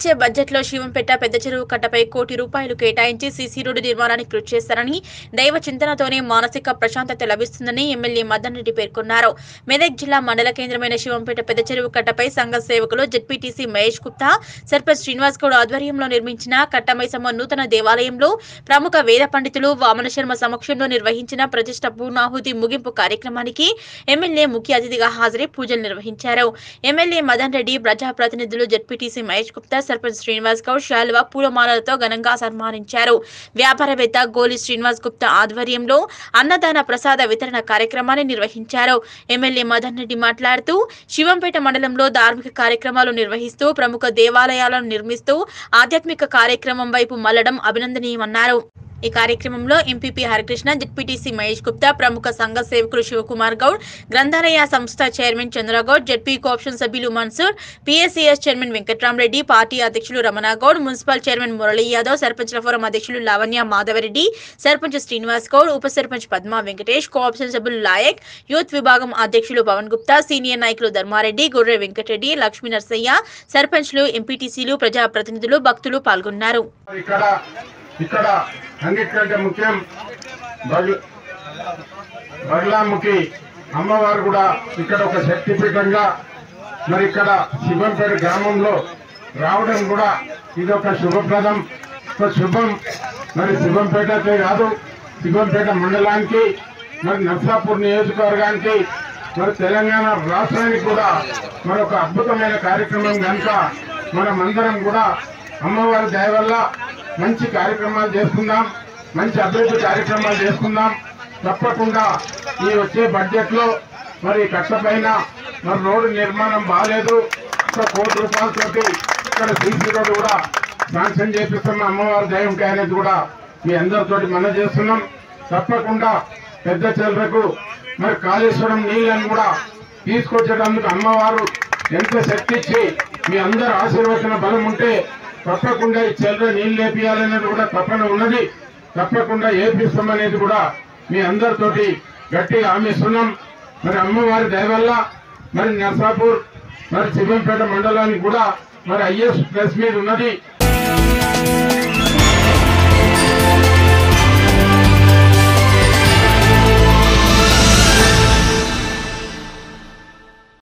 వచ్చే బడ్జెట్లో శివంపేట పెద్ద చెరువు కట్టపై కోటి రూపాయలు కేటాయించి సీసీ రోడ్డు నిర్మాణానికి కృషి చేస్తారని దైవ చింతనతోనే మానసిక ప్రశాంతత లభిస్తుందని ఎమ్మెల్యే మదన్ రెడ్డి పేర్కొన్నారు మెదక్ జిల్లా మండల కేంద్రమైన శివంపేట పెద్ద చెరువు కట్టపై సంఘ సేవకులు జెడ్పీటీసీ మహేష్ గుప్తా సర్పంచ్ శ్రీనివాస్ గౌడ్ ఆధ్వర్యంలో నిర్మించిన కట్టమైసమ్మ నూతన దేవాలయంలో ప్రముఖ వేద పండితులు వామన శర్మ సమక్షంలో నిర్వహించిన ప్రతిష్ట పూర్ణాహుతి ముగింపు కార్యక్రమానికి ఎమ్మెల్యే ముఖ్య అతిథిగా హాజరై పూజలు నిర్వహించారు ఎమ్మెల్యే మదన్ రెడ్డి ప్రజాప్రతినిధులు జెడ్పీటీసీ మహేష్ గుప్తా సర్పంచ్ శ్రీనివాస్ గౌడ్ శాలువ పూలమాలలతో ఘనంగా సన్మానించారు వ్యాపారవేత్త గోలి శ్రీనివాస్ గుప్తా ఆధ్వర్యంలో అన్నదాన ప్రసాద వితరణ కార్యక్రమాన్ని నిర్వహించారు ఎమ్మెల్యే మదన్ రెడ్డి మాట్లాడుతూ శివంపేట మండలంలో ధార్మిక కార్యక్రమాలు నిర్వహిస్తూ ప్రముఖ దేవాలయాలను నిర్మిస్తూ ఆధ్యాత్మిక కార్యక్రమం వైపు మళ్లడం అభినందనీయమన్నారు ఈ కార్యక్రమంలో ఎంపీపీ హరికృష్ణ జెడ్పీటీసీ మహేష్ గుప్తా ప్రముఖ సంఘ సేవకులు శివకుమార్ గౌడ్ గ్రంథాలయ సంస్థ చైర్మన్ చంద్రగౌడ్ జెడ్పీ కోఆప్షన్ సభ్యులు Mansoor PSCS chairman Venkatramareddy party అధ్యక్షులు రమణ గౌడ్ మున్సిపల్ చైర్మన్ మురళీ యాదవ్ సర్పంచ్ల ఫోరం అధ్యక్షులు లావణ్య మాధవరెడ్డి సర్పంచ్ శ్రీనివాస్ గౌడ్ ఉప సర్పంచ్ పద్మా వెంకటేష్ కోఆప్షన్ సభ్యులు లాయక్ యూత్ విభాగం అధ్యక్షులు పవన్ గుప్తా సీనియర్ నాయకులు ధర్మారెడ్డి గొర్రె వెంకటరెడ్డి లక్ష్మీ నర్సయ్య సర్పంచ్లు ఎంపీటీసీలు ప్రజాప్రతినిధులు భక్తులు పాల్గొన్నారు ఇక్కడ ఇక్కడ అన్నిటికంటే ముఖ్యం బగ్ల బగ్లాముఖి అమ్మవారు కూడా ఇక్కడ ఒక శక్తిపీఠంగా మరి ఇక్కడ శివంపేట గ్రామంలో రావడం కూడా ఇది ఒక శుభప్రదం ఒక శుభం మరి శివంపేటకే కాదు శివంపేట మండలానికి మరి నర్సాపూర్ నియోజకవర్గానికి మరి తెలంగాణ రాష్ట్రానికి కూడా మరి ఒక అద్భుతమైన కార్యక్రమం కనుక మనమందరం కూడా అమ్మవారి దయ వల్ల మంచి కార్యక్రమాలు చేసుకుందాం మంచి అభివృద్ధి కార్యక్రమాలు చేసుకుందాం తప్పకుండా ఈ వచ్చే బడ్జెట్ లో మరి కట్ట పైన మరి రోడ్డు నిర్మాణం బాగాలేదు ఒక కోటి రూపాయలతోటి ఇక్కడ సీసీ రోడ్డు కూడా శాంక్షన్ చేపిస్తున్న అమ్మవారి దయ ఉంటాయి అనేది కూడా మీ అందరితోటి మనం చేస్తున్నాం తప్పకుండా పెద్ద చెల్లరకు మరి కాళేశ్వరం నీళ్ళని కూడా తీసుకొచ్చేటందుకు అమ్మవారు ఎంత శక్తి ఇచ్చి మీ అందరు ఆశీర్వచన బలం ఉంటే తప్పకుండా ఈ చెల్లె నీళ్ళు లేపియాలనేది కూడా తప్పన ఉన్నది తప్పకుండా ఏపిస్తామనేది కూడా మీ అందరితోటి గట్టిగా హామీస్తున్నాం మరి అమ్మవారి దయ వల్ల మరి నర్సాపూర్ మరి శివంపేట మండలానికి కూడా మరి ఐఎస్ ప్లస్ మీద ఉన్నది